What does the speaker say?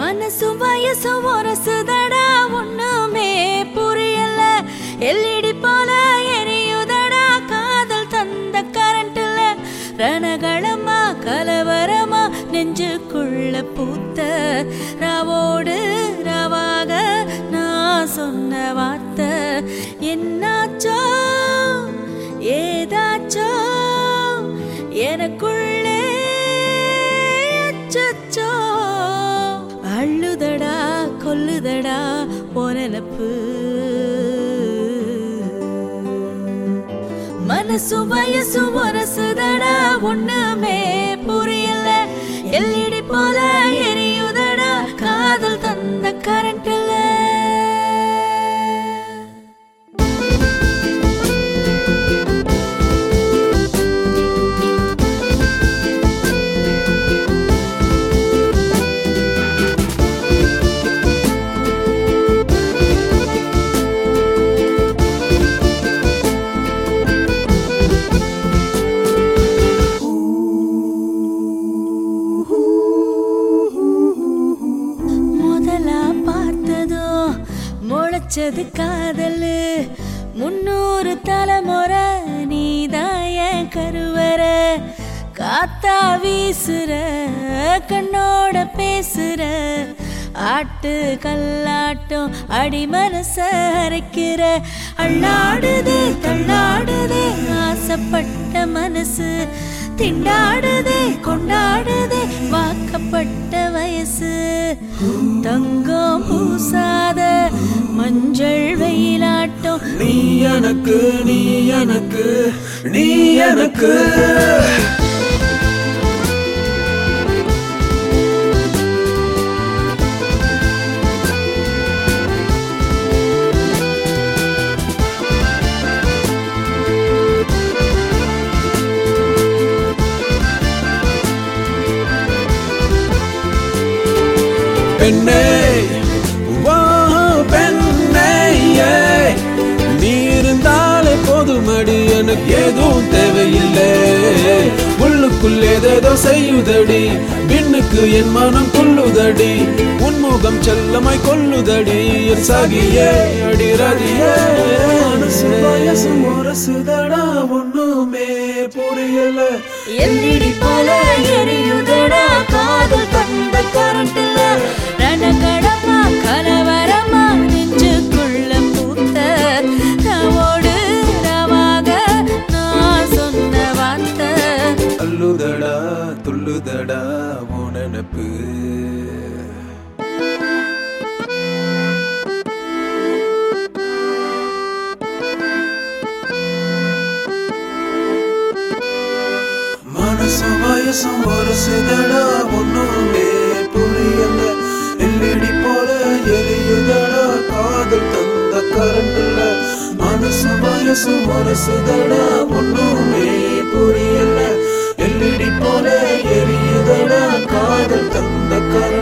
மனசும் வயசும் ஒரசுதடா ஒண்ணுமே புரியல எல்இடி போல எரியுதடா காதல் தந்த கரண்ட்ல ரணகளமா கலவரமா நெஞ்சுக்குள்ள பூத்த ராவோடு ராவாக நான் சொன்ன வார்த்தை என்னாச்சோ ஏதாச்சோ எனக்குள்ளே அச்சச்சோ அள்ளுதடா கொல்லுதடா பொனப்பு மனசு வயசு ஒரசுதடா ஒண்ணுமே புரியல எல்இடி போல எரியுதடா காதல் தந்த கரண்ட்ல முதலா பார்த்ததோ முளைச்சது காதலு முன்னூறு தலைமுறை நீதாய கருவற காத்தா வீசுற கண்ணோட பேசுற ஆட்டு கல்லாட்டம் அடி மனச அரைக்கிற அள்ளாடுதே தள்ளாடுதே ஆசைப்பட்ட மனசு திண்டாடுதே கொண்டாடுதே வாக்கப்பட்ட வயசு தங்கம் பூசாத மஞ்சள் வெயிலாட்டம் நீ எனக்கு நீ எனக்கு நீ எனக்கு பெண்ணே வா பெண்ணே ஏய். நீ இருந்தாலே போதுமடி எனக்கு எதுவும் தேவையில்லை உள்ளுக்குள் ஏதேதோ செய்யுதடி விண்ணுக்கு என் மனம் கொள்ளுதடி உன்முகம் செல்லமாய் கொள்ளுதடி என் சகியே அடி ரதியே மனசு வயசு முரசுதடா ஒண்ணுமே புரியல எல்லிடி போல எரியுதடா காதல் தந்த கரண்ட்ல ரணகடமா கலவரமா நெஞ்சுக்குள்ள பூத்த ரவோடு ரவாக நான் சொன்ன வார்த்தை அல்லுதடா துள்ளுதடா உனப்பு மனசு வயசும் வருசுதடா ஒண்ணுமே புரியல எல்லிடி போல எரியுதடா காதல் தந்த கரண்டுல மனசு வயசு வருசுதடா ஒண்ணுமே புரியல எல்லிடி போல எரியுதடா காதல் தந்த கரண்டுல